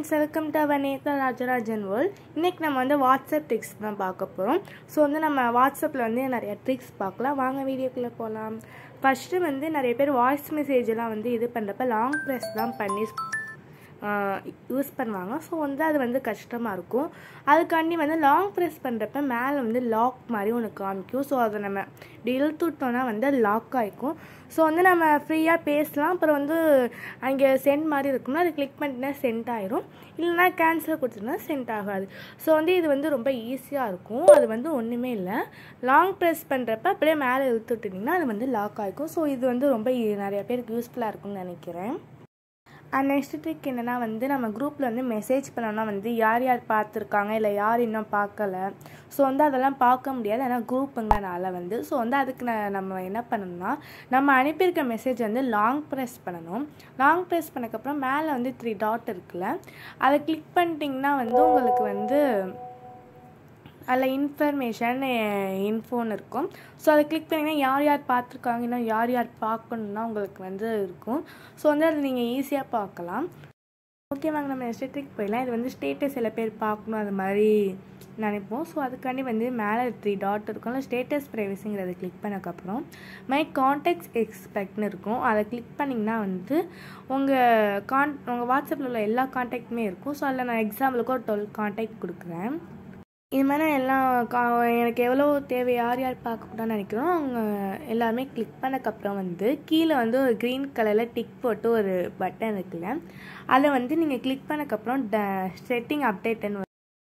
friends welcome to our Netha Rajarajan world இன்றைக்கி நம்ம வந்து வாட்ஸ்அப் ட்ரிக்ஸ் தான் பார்க்க போகிறோம் ஸோ வந்து நம்ம வாட்ஸ்அப்பில் வந்து நிறைய ட்ரிக்ஸ் பார்க்கலாம் வாங்க வீடியோக்குள்ளே போகலாம் ஃபஸ்ட்டு வந்து நிறைய பேர் வாய்ஸ் மெசேஜெலாம் வந்து இது பண்ணுறப்ப லாங் ப்ரெஸ் தான் பண்ணி யூஸ் பண்ணுவாங்க ஸோ வந்து அது வந்து கஷ்டமாக இருக்கும் அதுக்காண்டி வந்து லாங் ப்ரெஸ் பண்ணுறப்ப மேலே வந்து லாக் மாதிரி ஒன்று காமிக்கும் ஸோ அதை நம்ம இப்படி இழுத்து விட்டோம்னா வந்து அது லாக் ஆகிக்கும் ஸோ வந்து நம்ம ஃப்ரீயாக பேசலாம் அப்புறம் வந்து அங்கே சென்ட் மாதிரி இருக்கும்னா அது கிளிக் பண்ணிட்டுனா சென்ட் ஆயிரும் இல்லைனா கேன்சல் கொடுத்துருந்தா சென்ட் ஆகாது ஸோ வந்து இது வந்து ரொம்ப ஈஸியாக இருக்கும் அது வந்து ஒன்றுமே இல்லை லாங் ப்ரெஸ் பண்ணுறப்ப அப்படியே மேலே இழுத்து விட்டுட்டிங்கன்னா அது வந்து லாக் ஆகிக்கும் ஸோ இது வந்து ரொம்ப நிறைய பேருக்கு யூஸ்ஃபுல்லாக இருக்கும்னு நினைக்கிறேன் அண்ட் நெக்ஸ்ட் ட்ரிக் என்னென்னா வந்து நம்ம குரூப்பில் வந்து மெசேஜ் பண்ணோம்னா வந்து யார் யார் பார்த்துருக்காங்க இல்லை யார் இன்னும் பார்க்கல ஸோ வந்து அதெல்லாம் பார்க்க முடியாது ஏன்னா குரூப்புங்கனால வந்து ஸோ வந்து அதுக்கு நம்ம என்ன பண்ணணும்னா நம்ம அனுப்பியிருக்க மெசேஜ் வந்து லாங் ப்ரெஸ் பண்ணணும் லாங் ப்ரெஸ் பண்ணக்கப்புறம் மேலே வந்து த்ரீ டாட் இருக்குல்ல அதை கிளிக் பண்ணிட்டிங்கன்னா வந்து உங்களுக்கு வந்து அதில் இன்ஃபர்மேஷன் இன்ஃபோன் இருக்கும் ஸோ அதை கிளிக் பண்ணிங்கன்னா யார் யார் பார்த்துருக்காங்க இன்னும் யார் யார் பார்க்கணுன்னா உங்களுக்கு வந்து இருக்கும் ஸோ வந்து அது நீங்கள் ஈஸியாக பார்க்கலாம் ஓகே வாங்க நம்ம நெக்ஸ்ட் ட்ரிக் போயிடலாம் இது வந்து ஸ்டேட்டஸ் சில பேர் பார்க்கணும் அது மாதிரி நினைப்போம் ஸோ அதுக்காண்டி வந்து மேலே த்ரீ டாட் இருக்கும்ல ஸ்டேட்டஸ் ப்ரைவசிங்கிறத கிளிக் பண்ணக்கப்புறம் மை கான்டாக்ட்ஸ் எக்ஸ்பெக்ட்னு இருக்கும் அதை கிளிக் பண்ணிங்கன்னா வந்து உங்கள் கான் உங்கள் வாட்ஸ்அப்பில் உள்ள எல்லா கான்டாக்டுமே இருக்கும் ஸோ அதில் நான் எக்ஸாம்பிளுக்கு ஒரு டுவெல் கான்டாக்ட் கொடுக்குறேன் இது மாதிரி எல்லாம் கா எனக்கு எவ்வளோ தேவை யார் யார் பார்க்கக்கூடாதுன்னு நினைக்கிறோம் அவங்க எல்லாருமே கிளிக் பண்ணக்கப்புறம் வந்து கீழே வந்து ஒரு க்ரீன் கலரில் டிக் போட்டு ஒரு பட்டன் இருக்குல்ல அதை வந்து நீங்கள் கிளிக் பண்ணக்கப்புறம் ட செட்டிங் அப்டேட்னு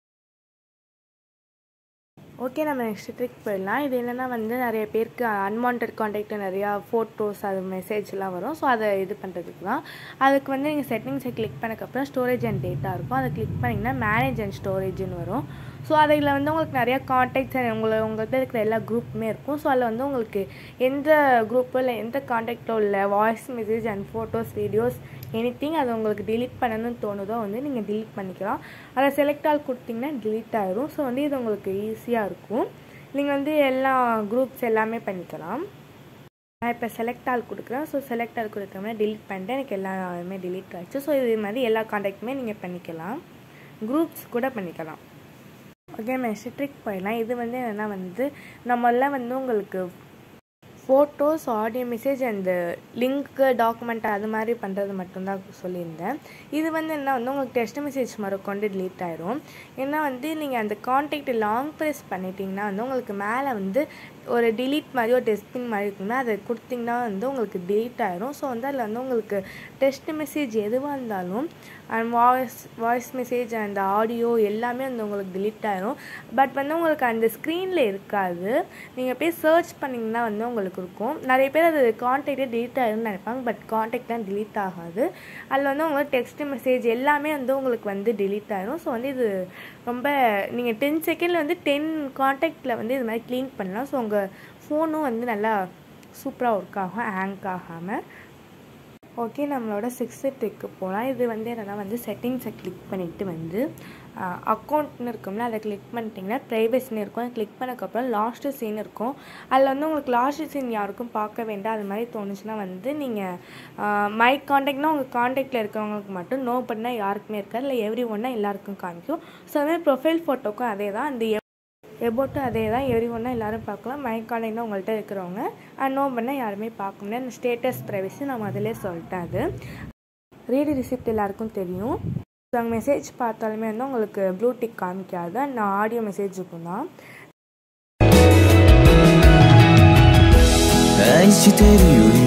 ஓகே நம்ம நெக்ஸ்ட் ட்ரிக் போயிடலாம் இது என்னென்னா வந்து நிறைய பேருக்கு அன்வான்ட் காண்டாக்ட் நிறையா ஃபோட்டோஸ் அது மெசேஜ்லாம் வரும் ஸோ அதை இது பண்ணுறதுக்கு தான் அதுக்கு வந்து நீங்கள் செட்டிங்ஸை கிளிக் பண்ணக்கப்புறம் ஸ்டோரேஜ் அண்ட் டேட்டா இருக்கும் அதை கிளிக் பண்ணிங்கன்னா மேனேஜ் அண்ட் ஸ்டோரேஜ்னு வரும் ஸோ அதில் வந்து உங்களுக்கு நிறையா காண்டாக்ட்ஸ் உங்களை உங்கள்கிட்ட இருக்கிற எல்லா குரூப்புமே இருக்கும் ஸோ அதில் வந்து உங்களுக்கு எந்த குரூப்போ இல்லை எந்த காண்டாக்டோ இல்லை voice message and photos videos anything அது உங்களுக்கு டிலீட் பண்ணணும்னு தோணுதோ வந்து நீங்கள் டிலீட் பண்ணிக்கலாம் அதை செலக்ட் ஆல் கொடுத்தீங்கன்னா டிலீட் ஆயிரும் ஸோ வந்து இது உங்களுக்கு ஈஸியாக இருக்கும் நீங்கள் வந்து எல்லா குரூப்ஸ் எல்லாமே பண்ணிக்கலாம் நான் இப்போ செலக்ட் ஆல் கொடுக்குறேன் ஸோ செலக்ட் ஆல் கொடுத்தோம்னா டிலீட் பண்ணிட்டு எனக்கு எல்லாமே டிலீட் ஆகிடுச்சு ஸோ இது மாதிரி எல்லா காண்டாக்டுமே நீங்கள் பண்ணிக்கலாம் குரூப்ஸ் கூட பண்ணிக்கலாம் ஓகே நெக்ஸ்ட் ட்ரிக் போயிடலாம் இது வந்து என்னென்னா வந்து நம்மளாம் வந்து உங்களுக்கு ஃபோட்டோஸ் ஆடியோ மெசேஜ் அந்த லிங்க்கு டாக்குமெண்ட் அது மாதிரி பண்ணுறது மட்டும்தான் சொல்லியிருந்தேன் இது வந்து என்ன வந்து உங்களுக்கு டெஸ்ட் மெசேஜ் மாதிரி கொண்டு டிலீட் ஆயிரும் ஏன்னா வந்து நீங்கள் அந்த காண்டாக்ட் லாங் ப்ரெஸ் பண்ணிட்டீங்கன்னா வந்து உங்களுக்கு மேலே வந்து ஒரு டிலீட் மாதிரி ஒரு டெஸ்டிங் மாதிரி இருக்குன்னா அதை கொடுத்தீங்கன்னா வந்து உங்களுக்கு டிலீட் ஆயிரும் ஸோ வந்து அதில் வந்து உங்களுக்கு டெஸ்ட் மெசேஜ் எதுவாக இருந்தாலும் அண்ட் வாய்ஸ் வாய்ஸ் மெசேஜ் அந்த ஆடியோ எல்லாமே வந்து உங்களுக்கு டிலீட் ஆயிரும் பட் வந்து உங்களுக்கு அந்த ஸ்க்ரீனில் இருக்காது நீங்கள் போய் சர்ச் பண்ணிங்கன்னா வந்து உங்களுக்கு இருக்கும் நிறைய பேர் அது காண்டாக்டே டிலீட் ஆயிரும்னு நினைப்பாங்க பட் காண்டாக்ட்லாம் டிலீட் ஆகாது அதில் வந்து உங்களுக்கு டெக்ஸ்ட் மெசேஜ் எல்லாமே வந்து உங்களுக்கு வந்து டிலீட் ஆயிரும் ஸோ வந்து இது ரொம்ப நீங்கள் டென் செகண்டில் வந்து டென் காண்டாக்டில் வந்து இது மாதிரி க்ளீன் பண்ணலாம் ஸோ உங்கள் ஃபோனும் வந்து நல்லா சூப்பராக ஒர்க் ஆகும் ஹேங்க் ஆகாமல் ஓகே நம்மளோட சிக்ஸ்த்து ட்ரிக்கு போகலாம் இது வந்து என்னென்னா வந்து செட்டிங்ஸை கிளிக் பண்ணிவிட்டு வந்து அக்கௌண்ட்னு இருக்கும்ல அதை கிளிக் பண்ணிட்டீங்கன்னா ப்ரைவசின்னு இருக்கும் கிளிக் பண்ணக்கப்புறம் லாஸ்ட்டு சீன் இருக்கும் அதில் வந்து உங்களுக்கு லாஸ்ட்டு சீன் யாருக்கும் பார்க்க வேண்டாம் அது மாதிரி தோணுச்சுன்னா வந்து நீங்கள் மை காண்டாக்ட்னா உங்கள் காண்டாக்டில் இருக்கிறவங்களுக்கு மட்டும் நோ பண்ணால் யாருக்குமே இருக்காது இல்லை எவ்ரி ஒன்னா எல்லாருக்கும் காமிக்கும் ஸோ அதுமாதிரி ப்ரொஃபைல் ஃபோட்டோக்கும் அதே தான் அந்த எபோட்டும் அதே தான் எவ்ரி ஒன்றா எல்லோரும் பார்க்கலாம் மை காண்டாக்ட் உங்கள்கிட்ட இருக்கிறவங்க நோ பண்ணால் யாருமே பார்க்க முடியாது ஸ்டேட்டஸ் ப்ரைவசி நம்ம அதிலே சொல்லிட்டேன் அது ரீடு ரிசிப்ட் எல்லாருக்கும் தெரியும் அங்கே மெசேஜ் பார்த்தாலுமே வந்து உங்களுக்கு ப்ளூடிக் காமிக்காது அண்ட் ஆடியோ மெசேஜ் இருக்கும் தான் 愛してるより